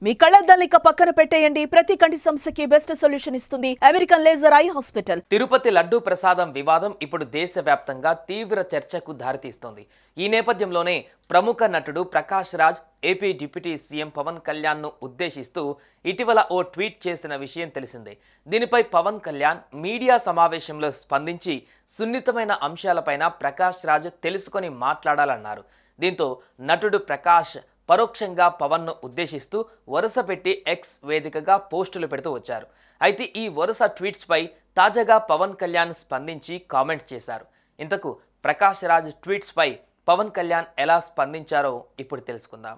మీ కళ్ళద్దాల్ని ఇక పక్కన పెట్టేయండి ప్రతి కంటి సమస్యకి బెస్ట్ సొల్యూషన్ ఇస్తుంది American laser eye hospital Tirupati laddu ప్రసాదం వివాదం ఇప్పుడు దేశవ్యాప్తంగా తీవ్ర చర్చకు దారితీస్తోంది ఈ నేపథ్యంలోనే ప్రముఖ నటుడు Prakash Raj AP deputy CM Pawan కళ్యాణ్ను ఉద్దేశిస్తూ ఇటీవల ఓ ట్వీట్ చేసిన విషయం తెలిసిందే దీనిపై పవన్ కళ్యాణ్ మీడియా సమావేశంలో స్పందించి సున్నితమైన అంశాలపైన ప్రకాష్ రాజ్ తెలుసుకొని మాట్లాడాలన్నారు దీంతో నటుడు ప్రకాష్ పరోక్షంగా పవన్ను ఉద్దేశిస్తూ వరుస పెట్టి ఎక్స్ వేదికగా పోస్టులు పెడుతూ వచ్చారు అయితే ఈ వరుస ట్వీట్స్పై తాజాగా పవన్ కళ్యాణ్ స్పందించి కామెంట్స్ చేశారు ఇంతకు ప్రకాష్ రాజ్ ట్వీట్స్పై పవన్ కళ్యాణ్ ఎలా స్పందించారో ఇప్పుడు తెలుసుకుందాం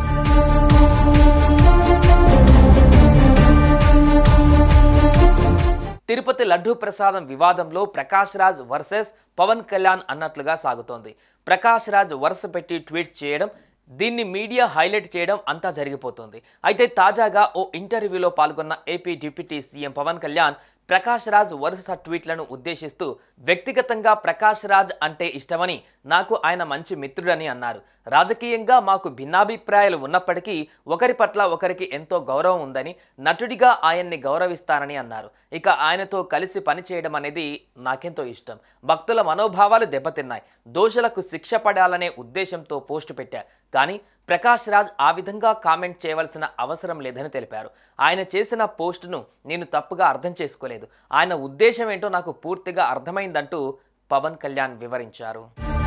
తిరుపతి లడ్డూ ప్రసాదం వివాదంలో ప్రకాష్ రాజ్ వర్సెస్ పవన్ కళ్యాణ్ అన్నట్లుగా సాగుతోంది ప్రకాష్ రాజ్ వరుస పెట్టి ట్వీట్ చేయడం దీన్ని మీడియా హైలైట్ చేయడం అంతా జరిగిపోతుంది అయితే తాజాగా ఓ ఇంటర్వ్యూలో పాల్గొన్న AP deputy CM Pawan Kalyan Prakash Raj వరుస ట్వీట్లను ఉద్దేశిస్తూ వ్యక్తిగతంగా ప్రకాష్ రాజ్ అంటే ఇష్టమని నాకు ఆయన మంచి మిత్రుడని అన్నారు రాజకీయంగా మాకు భిన్నాభిప్రాయాలు ఉన్నప్పటికీ ఒకరి పట్ల ఒకరికి ఎంతో గౌరవం ఉందని నటుడిగా ఆయన్ని గౌరవిస్తానని అన్నారు ఇక ఆయనతో కలిసి పనిచేయడం అనేది నాకెంతో ఇష్టం భక్తుల మనోభావాలు దెబ్బతిన్నాయి దోషులకు శిక్ష పడాలనే ఉద్దేశంతో పోస్టు పెట్టా కానీ ప్రకాష్ రాజ్ ఆ విధంగా కామెంట్ చేయవలసిన అవసరం లేదని తెలిపారు ఆయన చేసిన పోస్టును నేను తప్పుగా అర్థం చేసుకోలేదు ఆయన ఉద్దేశం ఏంటో నాకు పూర్తిగా అర్థమైందంటూ పవన్ కళ్యాణ్ వివరించారు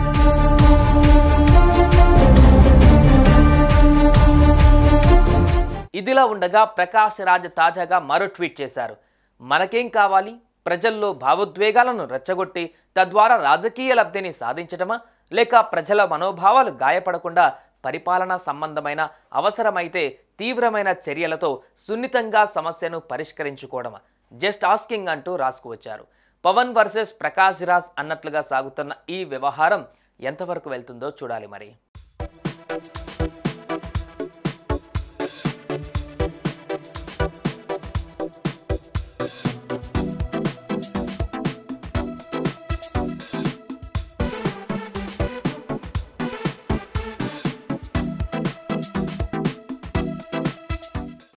ఇదిలా ఉండగా ప్రకాష్ రాజ్ తాజాగా మరో ట్వీట్ చేశారు మనకేం కావాలి ప్రజల్లో భావోద్వేగాలను రెచ్చగొట్టి తద్వారా రాజకీయ లబ్ధిని సాధించటమా లేక ప్రజల మనోభావాలు గాయపడకుండా పరిపాలనా సంబంధమైన అవసరమైతే తీవ్రమైన చర్యలతో సున్నితంగా సమస్యను పరిష్కరించుకోవడమా జస్ట్ ఆస్కింగ్ అంటూ రాసుకువచ్చారు పవన్ వర్సెస్ ప్రకాష్ రాజ్ అన్నట్లుగా సాగుతున్న ఈ వ్యవహారం ఎంతవరకు వెళ్తుందో చూడాలి మరి